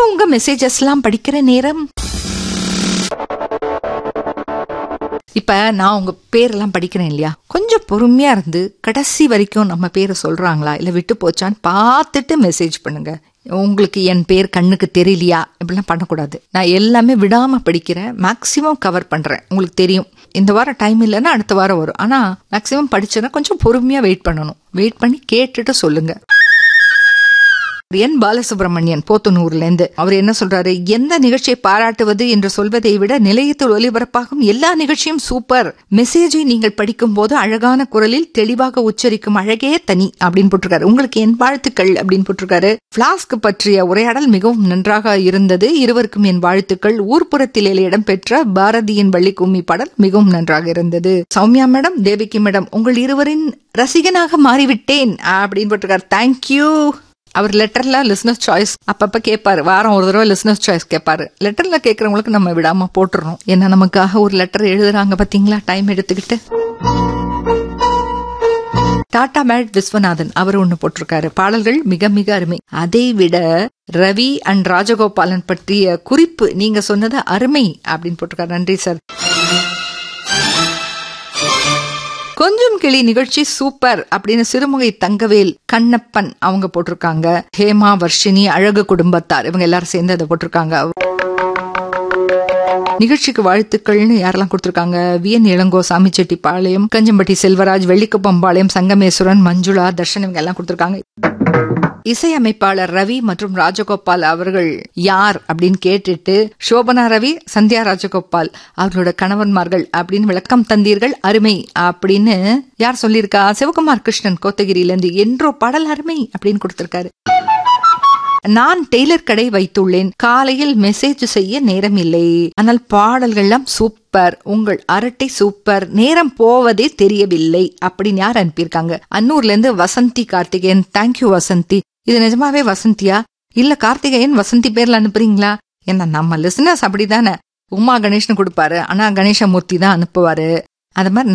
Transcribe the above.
உங்க மெசேஜஸ் எல்லாம் படிக்கிற நேரம் இப்ப நான் உங்க பேரெல்லாம் படிக்கிறேன் இல்லையா கொஞ்சம் பொறுமையா இருந்து கடைசி வரைக்கும் நம்ம பேரை சொல்றாங்களா இல்ல விட்டு போச்சான்னு பார்த்துட்டு மெசேஜ் பண்ணுங்க உங்களுக்கு என் பேர் கண்ணுக்கு தெரியலையா இப்படிலாம் பண்ணக்கூடாது நான் எல்லாமே விடாம படிக்கிறேன் மேக்சிமம் கவர் பண்றேன் உங்களுக்கு தெரியும் இந்த வாரம் டைம் இல்லைன்னா அடுத்த வாரம் வரும் ஆனா மேக்சிமம் படிச்சேன்னா கொஞ்சம் பொறுமையா வெயிட் பண்ணணும் வெயிட் பண்ணி கேட்டுட்டு சொல்லுங்க என் பாலசுப்ரமணியன் போத்தனூர்ல இருந்து அவர் என்ன சொல்றாரு எந்த நிகழ்ச்சியை பாராட்டுவது என்று சொல்வதை விட நிலையத்தில் ஒலிபரப்பாகும் எல்லா நிகழ்ச்சியும் சூப்பர் மெசேஜை நீங்கள் படிக்கும் போது அழகான குரலில் தெளிவாக உச்சரிக்கும் அழகே தனி அப்படின்னு போட்டிருக்காரு உங்களுக்கு என் வாழ்த்துக்கள் அப்படின்னு போட்டிருக்காரு பிளாஸ்க் பற்றிய உரையாடல் மிகவும் நன்றாக இருந்தது இருவருக்கும் என் வாழ்த்துக்கள் ஊர்ப்புறத்தில் இடம்பெற்ற பாரதியின் வள்ளி கும்மி பாடல் மிகவும் நன்றாக இருந்தது சௌமியா மேடம் தேவிகி மேடம் உங்கள் இருவரின் ரசிகனாக மாறிவிட்டேன் அப்படின்னு போட்டிருக்காரு தேங்க்யூ அவர் லெட்டர்ல லிஸ்னஸ் சாய்ஸ் அப்பப்ப கேட்பாரு வாரம் ஒரு தடவை லிஸ்னஸ் சாய்ஸ் கேட்பாரு லெட்டர்ல கேட்கறவங்களுக்கு நம்ம விடாம போட்டுறோம் ஏன்னா நமக்காக ஒரு லெட்டர் எழுதுறாங்க பாத்தீங்களா டைம் எடுத்துக்கிட்டு டாடா மேட் விஸ்வநாதன் அவர் ஒண்ணு போட்டிருக்காரு பாடல்கள் மிக மிக அருமை அதை விட ரவி அண்ட் ராஜகோபாலன் பற்றிய குறிப்பு நீங்க சொன்னது அருமை அப்படின்னு போட்டிருக்காரு நன்றி சார் கொஞ்சம் கிளி நிகழ்ச்சி சூப்பர் அப்படின்னு சிறுமுகை தங்கவேல் கண்ணப்பன் அவங்க போட்டிருக்காங்க ஹேமா வர்ஷினி அழகு குடும்பத்தார் இவங்க எல்லாரும் சேர்ந்து அதை போட்டிருக்காங்க நிகழ்ச்சிக்கு வாழ்த்துக்கள்னு யாரெல்லாம் கொடுத்திருக்காங்க வி என் இளங்கோ சாமிச்செட்டிப்பாளையம் கஞ்சம்பட்டி செல்வராஜ் வெள்ளிக்குப்பம்பாளையம் சங்கமேஸ்வரன் மஞ்சுளா தர்ஷன் இவங்க எல்லாம் கொடுத்திருக்காங்க இசையமைப்பாளர் ரவி மற்றும் ராஜகோபால் அவர்கள் யார் அப்படின்னு கேட்டுட்டு சோபனா ரவி சந்தியா ராஜகோபால் அவர்களோட கணவன்மார்கள் அப்படின்னு விளக்கம் தந்தீர்கள் அருமை அப்படின்னு யார் சொல்லியிருக்கா சிவகுமார் கிருஷ்ணன் கோத்தகிரியிலிருந்து என்றோ பாடல் அருமை அப்படின்னு கொடுத்திருக்காரு நான் டெய்லர் கடை வைத்துள்ளேன் காலையில் மெசேஜ் செய்ய நேரம் இல்லை ஆனால் பாடல்கள்லாம் சூப்பர் உங்கள் அரட்டை சூப்பர் நேரம் போவதே தெரியவில்லை அப்படின்னு யார் அனுப்பியிருக்காங்க அன்னூர்ல இருந்து வசந்தி கார்த்திகேயன் தேங்க்யூ வசந்தி இது நிஜமாவே வசந்தியா இல்ல கார்த்திகேயன் வசந்தி பேர்ல அனுப்புறீங்களா என்ன நம்ம லிசனர்ஸ் அப்படிதானே உமா கணேஷ்னு கொடுப்பாரு ஆனா கணேசமூர்த்தி தான் அனுப்புவாரு அது மாதிரி